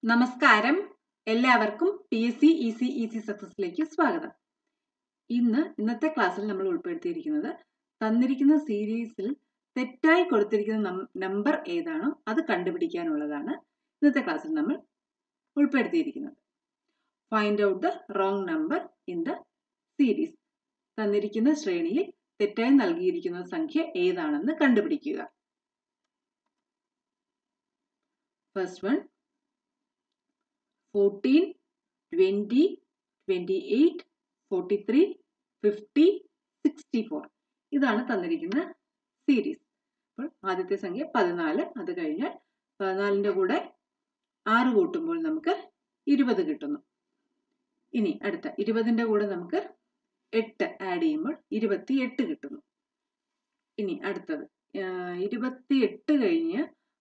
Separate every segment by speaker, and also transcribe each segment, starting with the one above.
Speaker 1: നമസ്കാരം എല്ലാവർക്കും P S C E C E C സക്സസിലേക്ക് സ്വാഗതം ഇന്ന് ഇന്നത്തെ ക്ലാസ്സിൽ നമ്മൾ ഉൾപ്പെടുത്തിയിരിക്കുന്നത് തന്നിരിക്കുന്ന സീരീസിൽ തെറ്റായി കൊടുത്തിരിക്കുന്ന നമ്പർ ഏതാണോ അത് കണ്ടുപിടിക്കാനുള്ളതാണ് ഇന്നത്തെ ക്ലാസ്സിൽ നമ്മൾ ഉൾപ്പെടുത്തിയിരിക്കുന്നത് find out the wrong number in the series തന്നിരിക്കുന്ന ശ്രേണിയിൽ തെറ്റായി നൽകിയിരിക്കുന്ന സംഖ്യ ഏതാണെന്ന് കണ്ടുപിടിക്കുക first one fourteen twenty twenty eight forty three fifty sixty four ഇതാണ് തന്നിരിക്കുന്ന സീരീസ് അപ്പോൾ ആദ്യത്തെ സംഖ്യ പതിനാല് അത് കഴിഞ്ഞാൽ പതിനാലിൻ്റെ കൂടെ ആറ് കൂട്ടുമ്പോൾ നമുക്ക് ഇരുപത് കിട്ടുന്നു ഇനി അടുത്ത ഇരുപതിൻ്റെ കൂടെ നമുക്ക് എട്ട് ആഡ് ചെയ്യുമ്പോൾ ഇരുപത്തി എട്ട് കിട്ടുന്നു ഇനി അടുത്തത് ഇരുപത്തി എട്ട് കഴിഞ്ഞ്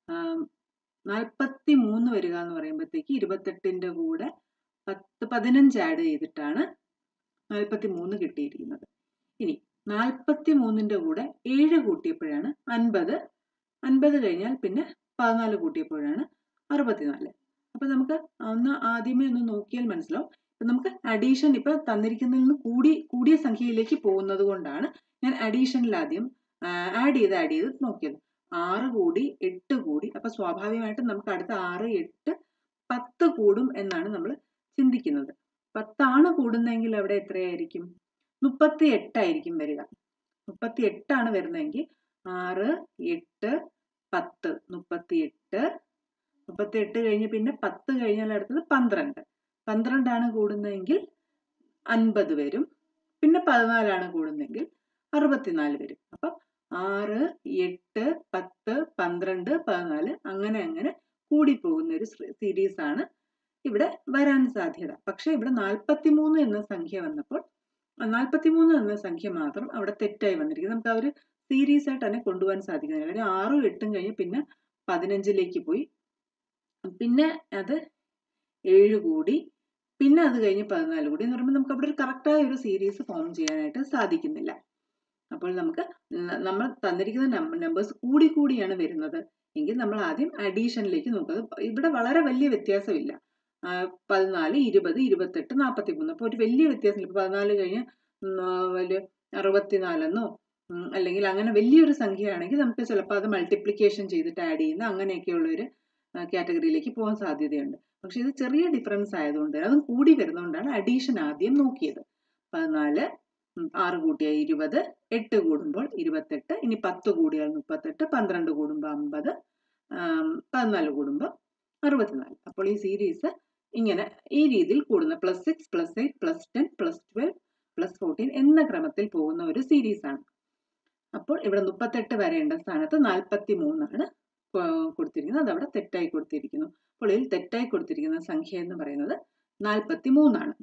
Speaker 1: നാൽപ്പത്തി മൂന്ന് വരിക എന്ന് പറയുമ്പോഴത്തേക്ക് ഇരുപത്തെട്ടിൻ്റെ കൂടെ പത്ത് പതിനഞ്ച് ആഡ് ചെയ്തിട്ടാണ് നാൽപ്പത്തി മൂന്ന് കിട്ടിയിരിക്കുന്നത് ഇനി നാൽപ്പത്തി മൂന്നിൻ്റെ കൂടെ ഏഴ് കൂട്ടിയപ്പോഴാണ് അൻപത് അൻപത് കഴിഞ്ഞാൽ പിന്നെ പതിനാല് കൂട്ടിയപ്പോഴാണ് അറുപത്തിനാല് അപ്പം നമുക്ക് ഒന്ന് ആദ്യമേ ഒന്ന് നോക്കിയാൽ മനസ്സിലാവും ഇപ്പം നമുക്ക് അഡീഷൻ ഇപ്പം തന്നിരിക്കുന്നതിൽ നിന്ന് കൂടി കൂടിയ സംഖ്യയിലേക്ക് പോകുന്നത് കൊണ്ടാണ് ഞാൻ അഡീഷനിൽ ആദ്യം ആഡ് ചെയ്ത് ആഡ് ചെയ്ത് നോക്കിയത് ആറ് കൂടി എട്ട് കൂടി അപ്പൊ സ്വാഭാവികമായിട്ടും നമുക്ക് അടുത്ത ആറ് എട്ട് പത്ത് കൂടും എന്നാണ് നമ്മൾ ചിന്തിക്കുന്നത് പത്താണ് കൂടുന്നതെങ്കിൽ അവിടെ എത്രയായിരിക്കും മുപ്പത്തി എട്ടായിരിക്കും വരിക മുപ്പത്തി എട്ടാണ് വരുന്നതെങ്കിൽ ആറ് എട്ട് പത്ത് മുപ്പത്തി എട്ട് മുപ്പത്തി എട്ട് കഴിഞ്ഞ് പിന്നെ പത്ത് കഴിഞ്ഞാൽ അടുത്തത് പന്ത്രണ്ട് പന്ത്രണ്ടാണ് കൂടുന്നതെങ്കിൽ അൻപത് വരും പിന്നെ പതിനാലാണ് കൂടുന്നതെങ്കിൽ അറുപത്തിനാല് വരും അപ്പം ആറ് എട്ട് പത്ത് പന്ത്രണ്ട് പതിനാല് അങ്ങനെ അങ്ങനെ കൂടിപ്പോകുന്ന ഒരു സീരീസ് ആണ് ഇവിടെ വരാൻ സാധ്യത പക്ഷെ ഇവിടെ നാൽപ്പത്തി മൂന്ന് എന്ന സംഖ്യ വന്നപ്പോൾ നാൽപ്പത്തി മൂന്ന് എന്ന സംഖ്യ മാത്രം അവിടെ തെറ്റായി വന്നിരിക്കുന്നത് നമുക്ക് ആ ഒരു സീരീസ് ആയിട്ട് തന്നെ കൊണ്ടുപോകാൻ സാധിക്കുന്നില്ല കാര്യം ആറും എട്ടും കഴിഞ്ഞ് പിന്നെ പതിനഞ്ചിലേക്ക് പോയി പിന്നെ അത് ഏഴ് കൂടി പിന്നെ അത് കഴിഞ്ഞ് പതിനാല് കൂടി എന്ന് പറയുമ്പോൾ നമുക്ക് അവിടെ ഒരു കറക്റ്റായ ഒരു സീരീസ് ഫോം ചെയ്യാനായിട്ട് സാധിക്കുന്നില്ല അപ്പോൾ നമുക്ക് നമ്മൾ തന്നിരിക്കുന്ന നമ്പേഴ്സ് കൂടി കൂടിയാണ് വരുന്നത് എങ്കിൽ നമ്മൾ ആദ്യം അഡീഷനിലേക്ക് നോക്കുക ഇവിടെ വളരെ വലിയ വ്യത്യാസമില്ല പതിനാല് ഇരുപത് ഇരുപത്തെട്ട് നാൽപ്പത്തി മൂന്ന് അപ്പോൾ ഒരു വലിയ വ്യത്യാസമില്ല ഇപ്പോൾ പതിനാല് കഴിഞ്ഞ് വലിയ അറുപത്തിനാലെന്നോ അല്ലെങ്കിൽ അങ്ങനെ വലിയൊരു സംഖ്യയാണെങ്കിൽ നമുക്ക് ചിലപ്പോൾ അത് മൾട്ടിപ്ലിക്കേഷൻ ചെയ്തിട്ട് ആഡ് ചെയ്യുന്ന അങ്ങനെയൊക്കെയുള്ള ഒരു കാറ്റഗറിയിലേക്ക് പോകാൻ സാധ്യതയുണ്ട് പക്ഷെ ഇത് ചെറിയ ഡിഫറൻസ് ആയതുകൊണ്ട് അതും കൂടി വരുന്നതുകൊണ്ടാണ് അഡീഷൻ ആദ്യം നോക്കിയത് പതിനാല് ആറ് കൂട്ടിയാൽ ഇരുപത് എട്ട് കൂടുമ്പോൾ ഇരുപത്തെട്ട് ഇനി പത്ത് കൂടിയാൽ മുപ്പത്തെട്ട് പന്ത്രണ്ട് കൂടുമ്പോൾ അമ്പത് പതിനാല് കൂടുമ്പോൾ അറുപത്തിനാല് അപ്പോൾ ഈ സീരീസ് ഇങ്ങനെ ഈ രീതിയിൽ കൂടുന്ന plus six plus eight plus ten plus twelve plus fourteen എന്ന ക്രമത്തിൽ പോകുന്ന ഒരു സീരീസ് ആണ് അപ്പോൾ ഇവിടെ മുപ്പത്തെട്ട് വരേണ്ട സ്ഥാനത്ത് നാൽപ്പത്തി മൂന്നാണ് കൊടുത്തിരിക്കുന്നത് അതവിടെ തെറ്റായി കൊടുത്തിരിക്കുന്നു അപ്പോൾ ഇതിൽ തെറ്റായി കൊടുത്തിരിക്കുന്ന സംഖ്യ എന്ന് പറയുന്നത് നാൽപ്പത്തി മൂന്നാണ്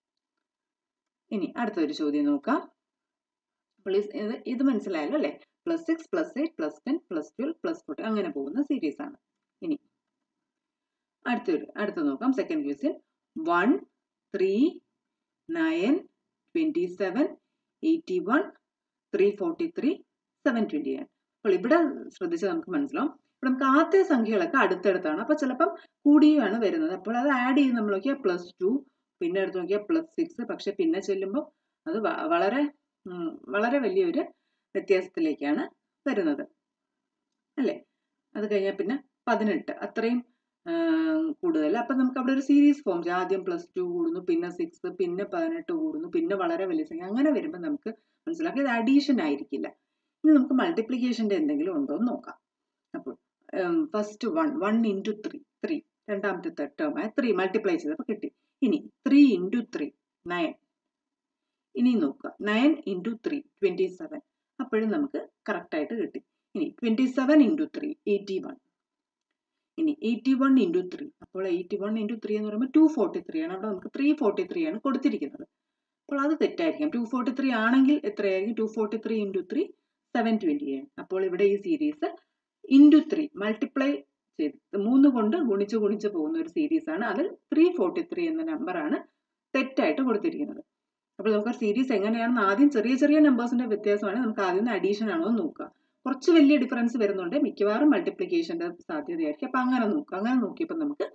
Speaker 1: ഇനി അടുത്തൊരു ചോദ്യം നോക്കാം അപ്പോൾ ഇത് ഇത് മനസ്സിലായല്ലോ അല്ലേ plus six plus eight plus ten plus twelve plus forty അങ്ങനെ പോകുന്ന സീരീസ് ആണ് ഇനി അടുത്തൊരു അടുത്ത് നോക്കാം second question one three nine twenty seven eighty one three forty three seven twenty nine അപ്പോൾ ഇവിടെ ശ്രദ്ധിച്ചാൽ നമുക്ക് മനസ്സിലാവും ഇവിടെ നമുക്ക് ആദ്യത്തെ സംഖ്യകളൊക്കെ അടുത്തടുത്താണ് അപ്പോൾ ചിലപ്പം കൂടിയാണ് വരുന്നത് അപ്പോൾ അത് ആഡ് ചെയ്ത് നമ്മൾ നോക്കിയാൽ പ്ലസ് ടു പിന്നെ എടുത്ത് നോക്കിയാൽ പ്ലസ് സിക്സ് പക്ഷെ പിന്നെ ചെല്ലുമ്പോൾ അത് വളരെ വളരെ വലിയൊരു വ്യത്യാസത്തിലേക്കാണ് വരുന്നത് അല്ലേ അത് കഴിഞ്ഞാൽ പിന്നെ പതിനെട്ട് അത്രയും കൂടുതൽ അപ്പം നമുക്ക് അവിടെ ഒരു സീരീസ് ഫോം ചെയ്യാം ആദ്യം പ്ലസ് ടു കൂടുന്നു പിന്നെ സിക്സ് പിന്നെ പതിനെട്ട് കൂടുന്നു പിന്നെ വളരെ വലിയ സംഖ്യ അങ്ങനെ വരുമ്പോൾ നമുക്ക് മനസ്സിലാക്കാം ഇത് അഡീഷൻ ആയിരിക്കില്ല ഇനി നമുക്ക് മൾട്ടിപ്ലിക്കേഷൻ്റെ എന്തെങ്കിലും ഉണ്ടോ എന്ന് നോക്കാം അപ്പോൾ first one one into three three രണ്ടാമത്തെ ടേം ആയ ത്രീ മൾട്ടിപ്ലൈ ചെയ്തപ്പോൾ കിട്ടി ഇനി ത്രീ ഇൻറ്റു ത്രീ നയൻ ഇനി നോക്കുക nine into three twenty seven അപ്പോഴും നമുക്ക് കറക്റ്റായിട്ട് കിട്ടി ഇനി twenty seven into three eighty one ഇനി എയ്റ്റി വൺ ഇൻറ്റു ത്രീ അപ്പോൾ എയ്റ്റി വൺ ഇൻറ്റു ത്രീ എന്ന് പറയുമ്പോൾ ടു ഫോർട്ടി ത്രീ ആണ് അവിടെ നമുക്ക് ത്രീ ഫോർട്ടി ത്രീ ആണ് കൊടുത്തിരിക്കുന്നത് അപ്പോൾ അത് തെറ്റായിരിക്കാം ടു ഫോർട്ടി ത്രീ ആണെങ്കിൽ എത്രയായിരിക്കും two forty three into three seven twenty ആണ് അപ്പോൾ ഇവിടെ ഈ സീരീസ് ഇൻറ്റു ത്രീ മൾട്ടിപ്ലൈ ചെയ്ത് മൂന്ന് കൊണ്ട് ഗുണിച്ച് ഗുണിച്ച് പോകുന്ന ഒരു സീരീസ് ആണ് അതിൽ ത്രീ ഫോർട്ടി ത്രീ എന്ന നമ്പറാണ് തെറ്റായിട്ട് കൊടുത്തിരിക്കുന്നത് അപ്പോൾ നമുക്ക് സീരീസ് എങ്ങനെയാണെന്ന് ആദ്യം ചെറിയ ചെറിയ നമ്പേഴ്സിന്റെ വ്യത്യാസമാണ് നമുക്ക് ആദ്യം അഡീഷൻ ആണോ എന്ന് നോക്കുക കുറച്ച് വലിയ ഡിഫറൻസ് വരുന്നുണ്ട് മിക്കവാറും മൾട്ടിപ്ലിക്കേഷന്റെ സാധ്യതയായിരിക്കും അപ്പം അങ്ങനെ നോക്കുക അങ്ങനെ നോക്കിയപ്പോൾ നമുക്ക്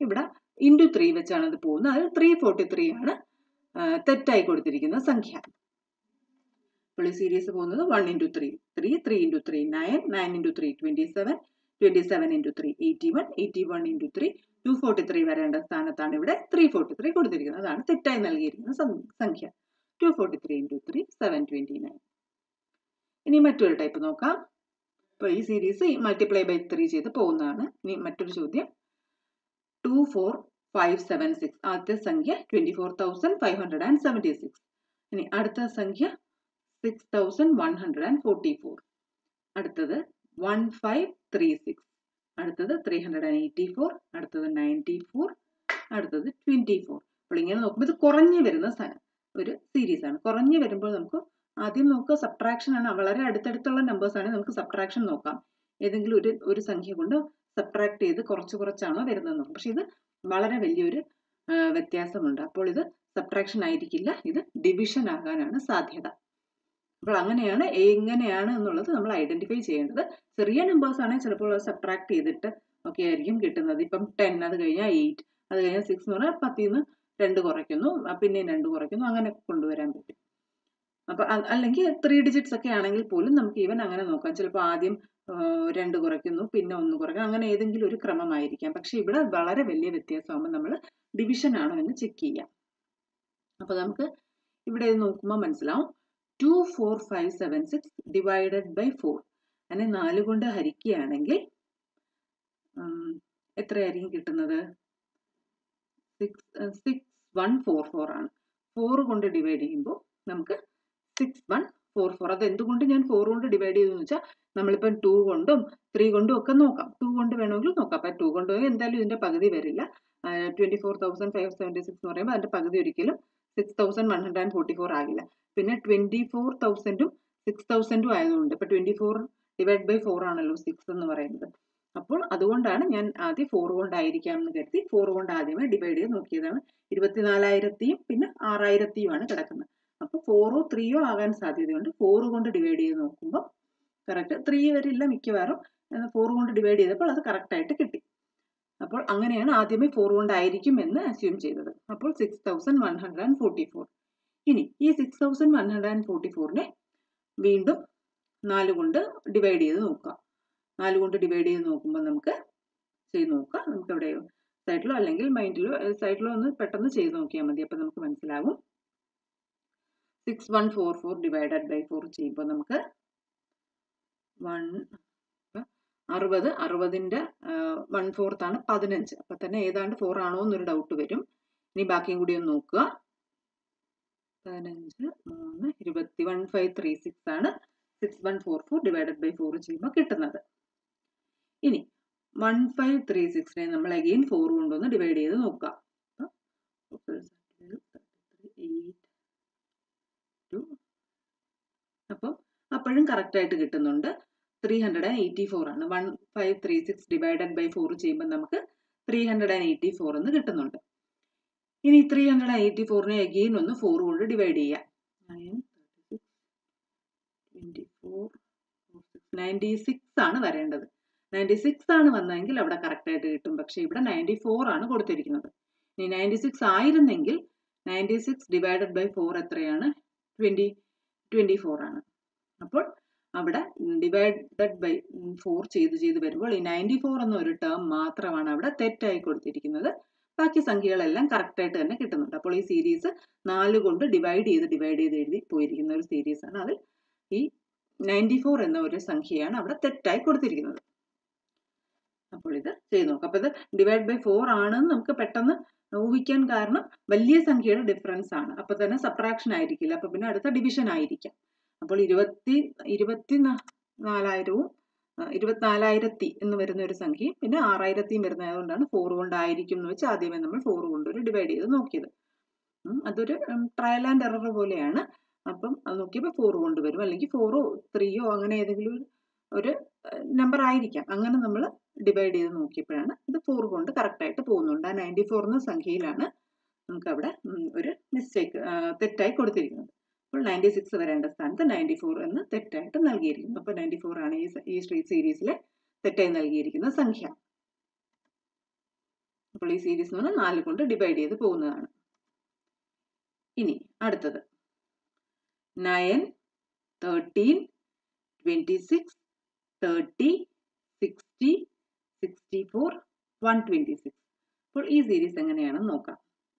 Speaker 1: ഇവിടെ ഇൻറ്റു ത്രീ വെച്ചാണ് ഇത് പോകുന്നത് അതിൽ ത്രീ ഫോർട്ടി ത്രീ ആണ് ആ, തെറ്റായി കൊടുത്തിരിക്കുന്ന സംഖ്യ അപ്പോൾ ഈ സീരീസ് പോകുന്നത് one into three three three into three nine nine into three twenty seven twenty seven into three eighty one eighty one into three two forty three വരേണ്ട സ്ഥാനത്താണ് ഇവിടെ ത്രീ ഫോർട്ടി ത്രീ കൊടുത്തിരിക്കുന്നത് അതാണ് തെറ്റായി നൽകിയിരിക്കുന്ന സം- സംഖ്യ two forty three into three seven twenty nine ഇനി മറ്റൊരു ടൈപ്പ് നോക്കാം അപ്പോൾ ഈ സീരീസ് മൾട്ടിപ്ലൈ ബൈ ത്രീ ചെയ്ത് പോകുന്നതാണ് ഇനി മറ്റൊരു ചോദ്യം two four five seven six ആദ്യത്തെ സംഖ്യ twenty four thousand five hundred and seventy six ഇനി അടുത്ത സംഖ്യ six thousand one hundred and forty four അടുത്തത് വൺ ഫൈവ് ത്രീ സിക്സ് അടുത്തത് three hundred and eighty four അടുത്തത് നയൻറ്റി ഫോർ അടുത്തത് twenty four അപ്പോൾ ഇങ്ങനെ നോക്കുമ്പോൾ ഇത് കുറഞ്ഞു വരുന്ന സ- ഒരു സീരീസ് ആണ് കുറഞ്ഞു വരുമ്പോൾ നമുക്ക് ആദ്യം നോക്കുക സബ്ട്രാക്ഷൻ ആണ് വളരെ അടുത്തടുത്തുള്ള നമ്പേഴ്സ് ആണ് നമുക്ക് സബ്ട്രാക്ഷൻ നോക്കാം ഏതെങ്കിലും ഒരു ഒരു സംഖ്യ കൊണ്ട് സബ്ട്രാക്ട് ചെയ്ത് കുറച്ച് കുറച്ചാണോ വരുന്നത് നോക്കാം പക്ഷെ ഇത് വളരെ വലിയൊരു ആ, വ്യത്യാസമുണ്ട് അപ്പോൾ ഇത് സബ്ട്രാക്ഷൻ ആയിരിക്കില്ല ഇത് ഡിവിഷൻ ആകാനാണ് സാധ്യത അപ്പോൾ അങ്ങനെയാണ് എങ്ങനെയാണ് എന്നുള്ളത് നമ്മൾ ഐഡന്റിഫൈ ചെയ്യേണ്ടത് ചെറിയ നമ്പേഴ്സ് ആണെങ്കിൽ ചിലപ്പോൾ സബ്ട്രാക്ട് ചെയ്തിട്ട് ഒക്കെ ആയിരിക്കും കിട്ടുന്നത് ഇപ്പം ടെൻ അത് കഴിഞ്ഞാൽ എയ്റ്റ് അത് കഴിഞ്ഞാൽ സിക്സ് എന്ന് പറഞ്ഞാൽ പത്തിൽ നിന്ന് രണ്ട് കുറയ്ക്കുന്നു ആ, പിന്നെയും രണ്ട് കുറയ്ക്കുന്നു അങ്ങനെ കൊണ്ടുവരാൻ പറ്റും അപ്പൊ അ- അല്ലെങ്കിൽ ത്രീ ഡിജിറ്റ്സ് ഒക്കെ ആണെങ്കിൽ പോലും നമുക്ക് ഈവൻ അങ്ങനെ നോക്കാം ചിലപ്പോൾ ആദ്യം ആ, രണ്ട് കുറയ്ക്കുന്നു പിന്നെ ഒന്ന് കുറയ്ക്കുന്നു അങ്ങനെ ഏതെങ്കിലും ഒരു ക്രമമായിരിക്കാം പക്ഷെ ഇവിടെ വളരെ വലിയ വ്യത്യാസമാകുമ്പോൾ നമ്മൾ ഡിവിഷൻ ആണോ എന്ന് ചെക്ക് ചെയ്യാം അപ്പൊ നമുക്ക് ഇവിടെ ഇത് നോക്കുമ്പോൾ മനസ്സിലാവും two four five seven six divided by four അങ്ങനെ നാല് കൊണ്ട് ഹരിക്കുകയാണെങ്കിൽ ഉം, എത്രയായിരിക്കും കിട്ടുന്നത് six six one four four ആണ് ഫോർ കൊണ്ട് ഡിവൈഡ് ചെയ്യുമ്പോൾ നമുക്ക് സിക്സ് വൺ ഫോർ ഫോർ അത് എന്തുകൊണ്ട് ഞാൻ ഫോർ കൊണ്ട് ഡിവൈഡ് ചെയ്തെന്ന് വെച്ചാൽ നമ്മളിപ്പം ടു കൊണ്ടും ത്രീ കൊണ്ടും ഒക്കെ നോക്കാം ടു കൊണ്ട് വേണമെങ്കിൽ നോക്കാം അപ്പം ടു കൊണ്ട് പോയി എന്തായാലും ഇതിന്റെ പകുതി വരില്ല twenty four thousand five seventy six എന്ന് പറയുമ്പോൾ അതിന്റെ പകുതി ഒരിക്കലും six thousand one hundred and forty four ആകില്ല പിന്നെ ട്വന്റി ഫോർ തൗസൻഡും സിക്സ് തൗസൻഡും ആയതുകൊണ്ട് ഇപ്പൊ twenty four divide by four ആണല്ലോ സിക്സ് എന്ന് പറയുന്നത് അപ്പോൾ അതുകൊണ്ടാണ് ഞാൻ ആദ്യം ഫോർ കൊണ്ടായിരിക്കാം എന്ന് കരുതി ഫോർ കൊണ്ട് ആദ്യമേ ഡിവൈഡ് ചെയ്ത് നോക്കിയതാണ് ഇരുപത്തിനാലായിരത്തിയും പിന്നെ ആറായിരത്തിയുമാണ് കിടക്കുന്നത് അപ്പോൾ ഫോറോ ത്രീയോ ആകാൻ സാധ്യതയുണ്ട് ഫോർ കൊണ്ട് ഡിവൈഡ് ചെയ്ത് നോക്കുമ്പോൾ കറക്റ്റ് ത്രീ വരില്ല മിക്കവാറും ഫോർ കൊണ്ട് ഡിവൈഡ് ചെയ്തപ്പോൾ അത് കറക്റ്റ് ആയിട്ട് കിട്ടി അപ്പോൾ അങ്ങനെയാണ് ആദ്യമേ ഫോർ കൊണ്ടായിരിക്കും എന്ന് അസ്യൂം ചെയ്തത് അപ്പോൾ six thousand one hundred and forty four ഇനി ഈ six thousand one hundred and forty ഫോറിനെ വീണ്ടും നാല് കൊണ്ട് ഡിവൈഡ് ചെയ്ത് നോക്കാം നാല് കൊണ്ട് ഡിവൈഡ് ചെയ്ത് നോക്കുമ്പോൾ നമുക്ക് ചെയ്ത് നോക്കാം നമുക്ക് ഇവിടെ സൈഡിലോ അല്ലെങ്കിൽ മൈൻഡിലോ സൈഡിലോ ഒന്ന് പെട്ടെന്ന് ചെയ്ത് നോക്കിയാൽ മതി അപ്പം നമുക്ക് മനസ്സിലാകും six one four four divided by four ചെയ്യുമ്പോൾ നമുക്ക് വൺ അറുപത് അറുപതിൻ്റെ വൺ ഫോർത്ത് ആണ് പതിനഞ്ച് അപ്പം തന്നെ ഏതാണ്ട് ഫോർ ആണോ എന്നൊരു ഡൗട്ട് വരും ഇനി ബാക്കിയും കൂടി ഒന്ന് നോക്കുക പതിനഞ്ച് മൂന്ന് ഇരുപത്തി വൺ ഫൈവ് ത്രീ സിക്സ് ആണ് six one four four divided by four ചെയ്യുമ്പോൾ കിട്ടുന്നത് ഇനി വൺ ഫൈവ് ത്രീ സിക്സിനെ നമ്മൾ അഗെയിൻ ഫോർ കൊണ്ടൊന്ന് ഡിവൈഡ് ചെയ്ത് നോക്കാം അപ്പം അപ്പോഴും കറക്റ്റ് ആയിട്ട് കിട്ടുന്നുണ്ട് three hundred and eighty four ആണ് one five three six divided by four ചെയ്യുമ്പോൾ നമുക്ക് three hundred and eighty four എന്ന് കിട്ടുന്നുണ്ട് ഇനി ത്രീ ഹൺഡ്രഡ് ആൻഡ് എയ്റ്റി ഫോറിനെ അഗെയിൻ ഒന്ന് ഫോർ കൊണ്ട് ഡിവൈഡ് ചെയ്യാം nine twenty four ninety six ആണ് വരേണ്ടത് നയൻറ്റി സിക്സ് ആണ് വന്നതെങ്കിൽ അവിടെ കറക്റ്റ് ആയിട്ട് കിട്ടും പക്ഷേ ഇവിടെ നയൻറ്റി ഫോർ ആണ് കൊടുത്തിരിക്കുന്നത് ഇനി നയൻറ്റി സിക്സ് ആയിരുന്നെങ്കിൽ ninety six divided by four എത്രയാണ് ട്വൻറ്റി ട്വൻറ്റി ഫോർ ആണ് അപ്പോൾ അവിടെ ഡിവൈഡഡ് ബൈ ഫോർ ചെയ്ത് ചെയ്ത് വരുമ്പോൾ ഈ നയൻറ്റി ഫോർ എന്ന ഒരു ടേം മാത്രമാണ് അവിടെ തെറ്റായി കൊടുത്തിരിക്കുന്നത് ബാക്കി സംഖ്യകളെല്ലാം കറക്റ്റ് ആയിട്ട് തന്നെ കിട്ടുന്നുണ്ട് അപ്പോൾ ഈ സീരീസ് നാല് കൊണ്ട് ഡിവൈഡ് ചെയ്ത് ഡിവൈഡ് ചെയ്ത് എഴുതി പോയിരിക്കുന്ന ഒരു സീരീസ് ആണ് അതിൽ ഈ നയൻറ്റി ഫോർ എന്ന ഒരു സംഖ്യയാണ് അവിടെ തെറ്റായി കൊടുത്തിരിക്കുന്നത് അപ്പോൾ ഇത് ചെയ്ത് നോക്കാം അപ്പോൾ ഇത് ഡിവൈഡ് ബൈ ഫോർ ആണെന്ന് നമുക്ക് പെട്ടെന്ന് ഊഹിക്കാൻ കാരണം വലിയ സംഖ്യയുടെ ഡിഫറൻസ് ആണ് അപ്പോൾ തന്നെ സബ്ട്രാക്ഷൻ ആയിരിക്കില്ല അപ്പോൾ പിന്നെ അടുത്ത ഡിവിഷൻ ആയിരിക്കാം അപ്പോൾ ഇരുപത്തി ഇരുപത്തി നാലായിരവും ഇരുപത്തിനാലായിരത്തി എന്ന് വരുന്ന ഒരു സംഖ്യയും പിന്നെ ആറായിരത്തിയും വരുന്നതുകൊണ്ടാണ് ഫോർ കൊണ്ടായിരിക്കും എന്ന് വെച്ച് ആദ്യമേ നമ്മൾ ഫോർ കൊണ്ട് ഒരു ഡിവൈഡ് ചെയ്ത് നോക്കിയത് അതൊരു ട്രയൽ ആൻഡ് എറർ പോലെയാണ് അപ്പം അത് നോക്കിയപ്പോൾ ഫോർ കൊണ്ട് വരും അല്ലെങ്കിൽ ഫോറോ ത്രീയോ അങ്ങനെ ഏതെങ്കിലും ഒരു നമ്പർ ആയിരിക്കാം അങ്ങനെ നമ്മൾ ഡിവൈഡ് ചെയ്ത് നോക്കിയപ്പോഴാണ് ഇത് ഫോർ കൊണ്ട് കറക്റ്റായിട്ട് പോകുന്നുണ്ട് ആ നയൻറ്റി ഫോർ എന്ന സംഖ്യയിലാണ് നമുക്ക് അവിടെ ഒരു മിസ്റ്റേക്ക് തെറ്റായി കൊടുത്തിരിക്കുന്നത് അപ്പോൾ നയൻറ്റി സിക്സ് വരേണ്ട സ്ഥാനത്ത് നയൻറ്റി ഫോർ എന്ന് തെറ്റായിട്ട് നൽകിയിരിക്കുന്നു അപ്പോൾ നയൻറ്റി ഫോർ ആണ് ഈ ഈ സ്ട്രീറ്റ് സീരീസിലെ തെറ്റായി നൽകിയിരിക്കുന്ന സംഖ്യ അപ്പോൾ ഈ സീരീസ് എന്ന് പറഞ്ഞാൽ നാല് കൊണ്ട് ഡിവൈഡ് ചെയ്ത് പോകുന്നതാണ് ഇനി അടുത്തത് nine thirteen twenty six thirty sixty sixty four one twenty six അപ്പോൾ ഈ സീരീസ് എങ്ങനെയാണെന്ന് നോക്കാം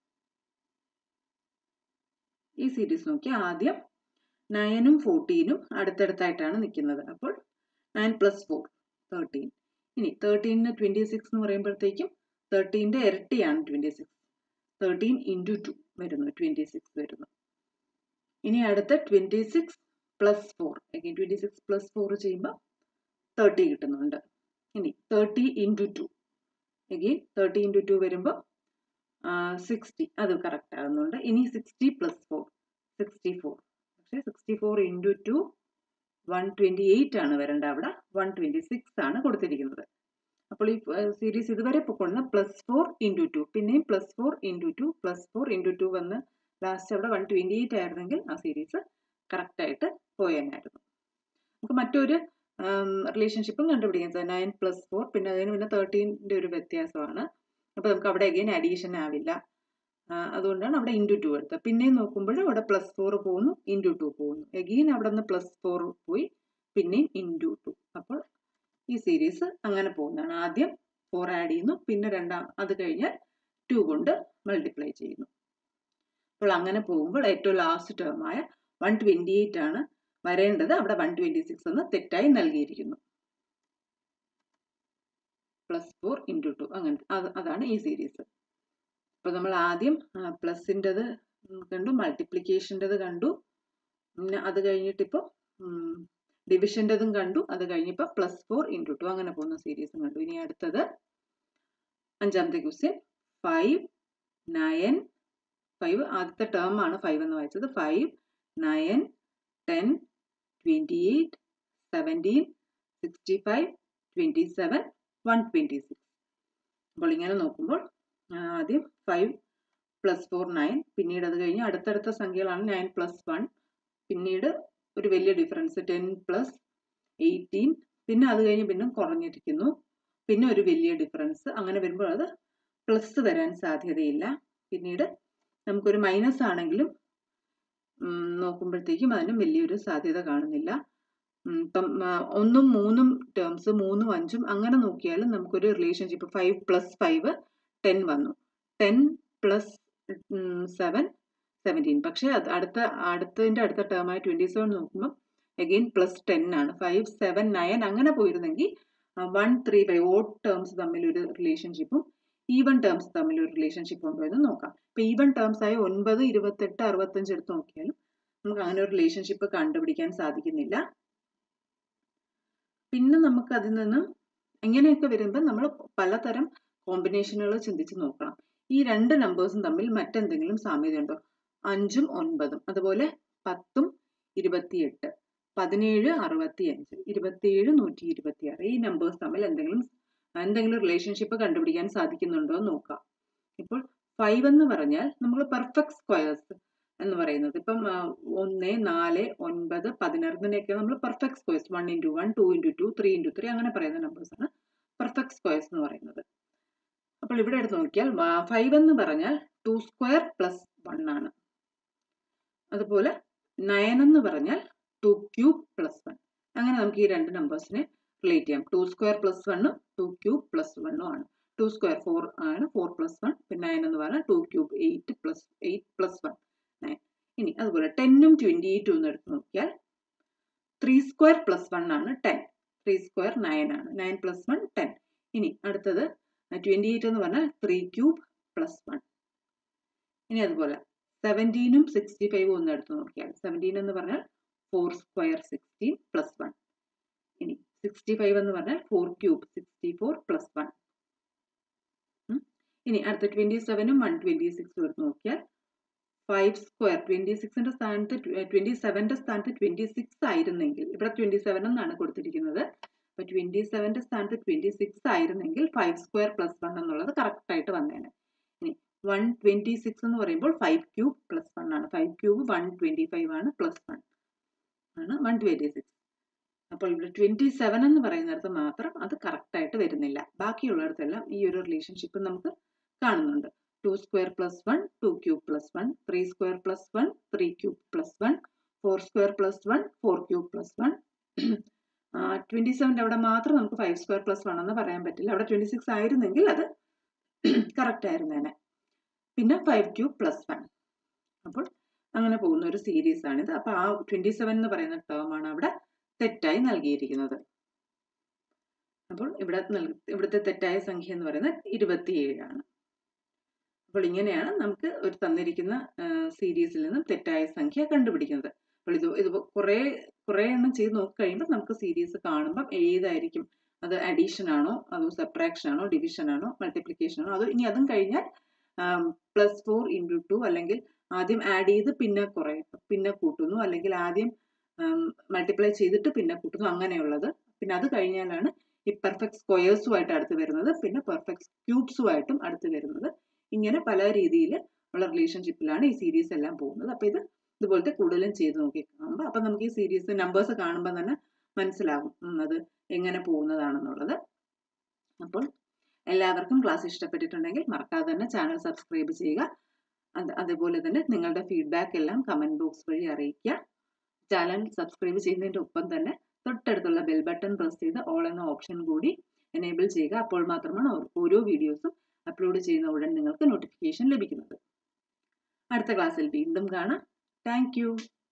Speaker 1: ഈ സീരീസ് നോക്കി ആദ്യം നയനും ഫോർട്ടീനും അടുത്തടുത്തായിട്ടാണ് നിൽക്കുന്നത് അപ്പോൾ നയൻ പ്ലസ് ഫോർ തേർട്ടീൻ ഇനി തേർട്ടീനിന് ട്വൻറ്റി സിക്സ് എന്ന് പറയുമ്പോഴത്തേക്കും തേർട്ടീൻ്റെ ഇരട്ടിയാണ് twenty six thirteen into two വരുന്നു ട്വൻറ്റി സിക്സ് വരുന്നു ഇനി അടുത്ത twenty six plus four again twenty six plus four ചെയ്യുമ്പോൾ തേർട്ടി കിട്ടുന്നുണ്ട് ഇനി thirty into two again thirty into two വരുമ്പോൾ സിക്സ്റ്റി അത് കറക്റ്റ് ആകുന്നുണ്ട് ഇനി sixty plus four sixty four പക്ഷേ sixty four into two one twenty eight ആണ് വരേണ്ടത് അവിടെ വൺ ട്വൻറ്റി സിക്സ് ആണ് കൊടുത്തിരിക്കുന്നത് അപ്പോൾ ഈ സീരീസ് ഇതുവരെ പൊക്കൊള്ളുന്ന പ്ലസ് ഫോർ ഇൻറ്റു ടു പിന്നെയും plus four into two plus four into two വന്ന് ലാസ്റ്റ് അവിടെ വൺ ട്വൻറ്റി എയ്റ്റ് ആയിരുന്നെങ്കിൽ ആ സീരീസ് കറക്റ്റായിട്ട് പോയേനായിരുന്നു നമുക്ക് മറ്റൊരു റിലേഷൻഷിപ്പും കണ്ടുപിടിക്കുന്നത് നയൻ പ്ലസ് ഫോർ പിന്നെ അതിന് പിന്നെ തേർട്ടീൻ്റെ ഒരു വ്യത്യാസമാണ് അപ്പോൾ നമുക്ക് അവിടെ അഗെയിൻ അഡീഷൻ ആവില്ല അതുകൊണ്ടാണ് അവിടെ ഇൻറ്റു ടു എടുത്തത് പിന്നെയും നോക്കുമ്പോൾ അവിടെ പ്ലസ് ഫോർ പോകുന്നു ഇൻറ്റു ടു പോകുന്നു എഗെയിൻ അവിടെ നിന്ന് പ്ലസ് ഫോർ പോയി പിന്നെയും ഇൻറ്റു ടു അപ്പോൾ ഈ സീരീസ് അങ്ങനെ പോകുന്നതാണ് ആദ്യം ഫോർ ആഡ് ചെയ്യുന്നു പിന്നെ രണ്ടാം അത് കഴിഞ്ഞാൽ ടു കൊണ്ട് മൾട്ടിപ്ലൈ ചെയ്യുന്നു അപ്പോൾ അങ്ങനെ പോകുമ്പോൾ ഏറ്റവും ലാസ്റ്റ് ടേമായ വൺ ട്വൻറ്റി എയ്റ്റ് ആണ് വരേണ്ടത് അവിടെ വൺ ട്വൻറ്റി സിക്സ് എന്ന് തെറ്റായി നൽകിയിരിക്കുന്നു പ്ലസ് ഫോർ ഇൻറ്റു ടു അങ്ങനെ അത് അതാണ് ഈ സീരീസ് അപ്പോൾ നമ്മൾ ആദ്യം പ്ലസിൻ്റെത് കണ്ടു മൾട്ടിപ്ലിക്കേഷൻ്റെത് കണ്ടു പിന്നെ അത് കഴിഞ്ഞിട്ടിപ്പോൾ ഡിവിഷൻ്റെതും കണ്ടു അത് കഴിഞ്ഞപ്പോൾ പ്ലസ് ഫോർ ഇൻറ്റു ടു അങ്ങനെ പോകുന്ന സീരീസും കണ്ടു ഇനി അടുത്തത് അഞ്ചാമത്തെ ക്വസ്റ്റ്യൻ ഫൈവ് നയൻ ഫൈവ് ആദ്യത്തെ ടേം ആണ് ഫൈവ് എന്ന് വായിച്ചത് five nine ten twenty eight seventeen sixty five twenty seven one twenty six അപ്പോൾ ഇങ്ങനെ നോക്കുമ്പോൾ ആദ്യം ഫൈവ് പ്ലസ് ഫോർ നയൻ പിന്നീട് അത് കഴിഞ്ഞ് അടുത്തടുത്ത സംഖ്യകളാണ് നയൻ പ്ലസ് വൺ പിന്നീട് ഒരു വലിയ ഡിഫറൻസ് ടെൻ പ്ലസ് എയ്റ്റീൻ പിന്നെ അത് കഴിഞ്ഞ് പിന്നെ കുറഞ്ഞിരിക്കുന്നു പിന്നെ ഒരു വലിയ ഡിഫറൻസ് അങ്ങനെ വരുമ്പോൾ അത് പ്ലസ് വരാൻ സാധ്യതയില്ല പിന്നീട് നമുക്കൊരു മൈനസ് ആണെങ്കിലും നോക്കുമ്പോഴത്തേക്കും അതിനും വലിയൊരു സാധ്യത കാണുന്നില്ല ഇപ്പം ഒന്നും മൂന്നും ടേംസ് മൂന്നും അഞ്ചും അങ്ങനെ നോക്കിയാലും നമുക്കൊരു relationship five plus five ten വന്നു ടെൻ പ്ലസ് സെവൻ സെവൻറ്റീൻ പക്ഷേ അത് അടുത്ത അടുത്തതിൻ്റെ അടുത്ത ടേമായ ട്വൻറ്റി സെവൻ നോക്കുമ്പോൾ അഗെയിൻ പ്ലസ് ടെൻ ആണ് ഫൈവ് സെവൻ നയൻ അങ്ങനെ പോയിരുന്നെങ്കിൽ one three five odd terms തമ്മിലൊരു റിലേഷൻഷിപ്പും ഈവൺ ടേംസ് തമ്മിൽ ഒരു റിലേഷൻഷിപ്പ് ഉണ്ടോ എന്ന് നോക്കാം ഇപ്പൊ ഈവൺ ടേംസ് ആയ ഒൻപത് ഇരുപത്തെട്ട് അറുപത്തഞ്ച് എടുത്ത് നോക്കിയാലും നമുക്ക് അങ്ങനെ ഒരു റിലേഷൻഷിപ്പ് കണ്ടുപിടിക്കാൻ സാധിക്കുന്നില്ല പിന്നെ നമുക്ക് അതിൽ നിന്ന് എങ്ങനെയൊക്കെ വരുമ്പോൾ നമ്മൾ പലതരം കോമ്പിനേഷനുകൾ ചിന്തിച്ച് നോക്കണം ഈ രണ്ട് നമ്പേഴ്സും തമ്മിൽ മറ്റെന്തെങ്കിലും സാമ്യതയുണ്ടോ അഞ്ചും ഒൻപതും അതുപോലെ പത്തും ഇരുപത്തിയെട്ട് പതിനേഴ് അറുപത്തി അഞ്ച് ഇരുപത്തിയേഴ് നൂറ്റി ഇരുപത്തി ആറ് ഈ നമ്പേഴ്സ് തമ്മിൽ എന്തെങ്കിലും എന്തെങ്കിലും റിലേഷൻഷിപ്പ് കണ്ടുപിടിക്കാൻ സാധിക്കുന്നുണ്ടോ എന്ന് നോക്കാം ഇപ്പോൾ ഫൈവ് എന്ന് പറഞ്ഞാൽ നമ്മൾ പെർഫെക്റ്റ് സ്ക്വയേഴ്സ് എന്ന് പറയുന്നത് ഇപ്പം ഒന്ന് നാല് ഒൻപത് പതിനാറിനൊക്കെ നമ്മൾ perfect squares one into one two into two three into three അങ്ങനെ പറയുന്ന നമ്പേഴ്സാണ് പെർഫെക്റ്റ് സ്ക്വയേഴ്സ് എന്ന് പറയുന്നത് അപ്പോൾ ഇവിടെ എടുത്ത് നോക്കിയാൽ ഫൈവ് എന്ന് പറഞ്ഞാൽ ടു സ്ക്വയർ പ്ലസ് വൺ ആണ് അതുപോലെ നയൻ എന്ന് പറഞ്ഞാൽ ടു ക്യൂബ് പ്ലസ് വൺ അങ്ങനെ നമുക്ക് ഈ രണ്ട് നമ്പേഴ്സിനെ റിലേറ്റ് ചെയ്യാം ടു സ്ക്വയർ പ്ലസ് വണ്ണും ടു ക്യൂബ് പ്ലസ് വണ്ണും ആണ് ടു സ്ക്വയർ ഫോർ ആണ് ഫോർ പ്ലസ് വൺ പിന്നെ നയൻ എന്ന് പറഞ്ഞാൽ two cube eight plus eight plus one nine ഇനി അതുപോലെ ടെന്നും ട്വൻറ്റി എയ്റ്റും ഒന്ന് എടുത്ത് നോക്കിയാൽ ത്രീ സ്ക്വയർ പ്ലസ് വൺ ആണ് ടെൻ ത്രീ സ്ക്വയർ നയൻ ആണ് നയൻ പ്ലസ് വൺ ടെൻ ഇനി അടുത്തത് ട്വൻറ്റി എയ്റ്റ് എന്ന് പറഞ്ഞാൽ ത്രീ ക്യൂബ് പ്ലസ് വൺ ഇനി അതുപോലെ സെവൻറ്റീനും സിക്സ്റ്റി ഫൈവും ഒന്ന് എടുത്ത് നോക്കിയാൽ സെവൻറ്റീൻ എന്ന് പറഞ്ഞാൽ four square sixteen plus one ഇനി സിക്സ്റ്റി ഫൈവ് എന്ന് പറഞ്ഞാൽ four cube sixty four plus one ഇനി അടുത്ത ട്വൻറ്റി സെവനും വൺ ട്വൻറ്റി സിക്സും എടുത്ത് നോക്കിയാൽ ഫൈവ് സ്ക്വയർ ട്വൻറ്റി സിക്സിൻ്റെ സ്ഥാനത്ത് ട്വൻറ്റി സെവൻ്റെ സ്ഥാനത്ത് ട്വൻറ്റി സിക്സ് ആയിരുന്നെങ്കിൽ ഇവിടെ ട്വൻറ്റി സെവൻ എന്നാണ് കൊടുത്തിരിക്കുന്നത് അപ്പോൾ ട്വൻറ്റി സെവൻ്റെ സ്ഥാനത്ത് ട്വൻറ്റി സിക്സ് ആയിരുന്നെങ്കിൽ ഫൈവ് സ്ക്വയർ പ്ലസ് വൺ എന്നുള്ളത് കറക്റ്റായിട്ട് വന്നേനെ ഇനി വൺ ട്വൻറ്റി സിക്സ് എന്ന് പറയുമ്പോൾ ഫൈവ് ക്യൂബ് പ്ലസ് വൺ ആണ് five cube one twenty five ആണ് പ്ലസ് വൺ ആണ് വൺ ട്വൻറ്റി സിക്സ് അപ്പോൾ ഇവിടെ ട്വൻറ്റി സെവൻ എന്ന് പറയുന്നിടത്ത് മാത്രം അത് കറക്റ്റായിട്ട് വരുന്നില്ല ബാക്കിയുള്ളിടത്തെല്ലാം ഈ ഒരു റിലേഷൻഷിപ്പ് നമുക്ക് കാണുന്നുണ്ട് two square plus one two cube plus one three square plus one three cube plus one four square plus one four cube plus one twenty സെവൻ്റെ അവിടെ മാത്രം നമുക്ക് ഫൈവ് സ്ക്വയർ പ്ലസ് വൺ എന്ന് പറയാൻ പറ്റില്ല അവിടെ ട്വൻറ്റി സിക്സ് ആയിരുന്നെങ്കിൽ അത് കറക്റ്റ് ആയിരുന്നേനെ പിന്നെ ഫൈവ് ക്യൂബ് പ്ലസ് വൺ അപ്പോൾ അങ്ങനെ പോകുന്ന ഒരു സീരീസ് ആണിത് അപ്പോൾ ആ ട്വൻറ്റി സെവൻ എന്ന് പറയുന്ന ടേമാണ് അവിടെ തെറ്റായി നൽകിയിരിക്കുന്നത് അപ്പോൾ ഇവിടെ ഇവിടുത്തെ തെറ്റായ സംഖ്യ എന്ന് പറയുന്നത് ഇരുപത്തിയേഴാണ് അപ്പോൾ ഇങ്ങനെയാണ് നമുക്ക് ഒരു തന്നിരിക്കുന്ന സീരീസിൽ നിന്നും തെറ്റായ സംഖ്യ കണ്ടുപിടിക്കുന്നത് അപ്പോൾ ഇത് ഇത് കുറേ കുറേ എണ്ണം ചെയ്ത് നോക്കി കഴിയുമ്പോൾ നമുക്ക് സീരീസ് കാണുമ്പം ഏതായിരിക്കും അത് അഡീഷൻ ആണോ അതോ സെപ്പറേഷൻ ആണോ ഡിവിഷൻ ആണോ മൾട്ടിപ്ലിക്കേഷൻ ആണോ അതോ ഇനി അതും കഴിഞ്ഞാൽ പ്ലസ് ഫോർ ഇൻറ്റു ടു അല്ലെങ്കിൽ ആദ്യം ആഡ് ചെയ്ത് പിന്നെ കുറേ പിന്നെ കൂട്ടുന്നു അല്ലെങ്കിൽ ആദ്യം മൾട്ടിപ്ലൈ ചെയ്തിട്ട് പിന്നെ കൂട്ടുന്നു അങ്ങനെയുള്ളത് പിന്നെ അത് കഴിഞ്ഞാലാണ് ഈ പെർഫെക്റ്റ് സ്ക്വയേഴ്സുമായിട്ട് അടുത്ത് വരുന്നത് പിന്നെ പെർഫെക്റ്റ് ക്യൂബ്സുമായിട്ടും അടുത്ത് വരുന്നത് ഇങ്ങനെ പല രീതിയിൽ ഉള്ള റിലേഷൻഷിപ്പിലാണ് ഈ സീരീസ് എല്ലാം പോകുന്നത് അപ്പോൾ ഇത് ഇതുപോലത്തെ കൂടുതലും ചെയ്ത് നോക്കി കാണുമ്പോൾ അപ്പം നമുക്ക് ഈ സീരീസ് നമ്പേഴ്സ് കാണുമ്പോൾ തന്നെ മനസ്സിലാകും അത് എങ്ങനെ പോകുന്നതാണെന്നുള്ളത് അപ്പോൾ എല്ലാവർക്കും ക്ലാസ് ഇഷ്ടപ്പെട്ടിട്ടുണ്ടെങ്കിൽ മറക്കാതെ തന്നെ ചാനൽ സബ്സ്ക്രൈബ് ചെയ്യുക അത് അതേപോലെ തന്നെ നിങ്ങളുടെ ഫീഡ്ബാക്ക് എല്ലാം കമൻറ്റ് ബോക്സ് വഴി അറിയിക്കുക ചാനൽ സബ്സ്ക്രൈബ് ചെയ്യുന്നതിൻ്റെ ഒപ്പം തന്നെ തൊട്ടടുത്തുള്ള ബെൽ ബട്ടൺ പ്രസ് ചെയ്ത് ഓൾ എന്ന ഓപ്ഷൻ കൂടി എനേബിൾ ചെയ്യുക അപ്പോൾ മാത്രമാണ് ഓരോ വീഡിയോസും അപ്ലോഡ് ചെയ്യുന്ന ഉടൻ നിങ്ങൾക്ക് നോട്ടിഫിക്കേഷൻ ലഭിക്കുന്നത് അടുത്ത ക്ലാസ്സിൽ വീണ്ടും കാണാം താങ്ക്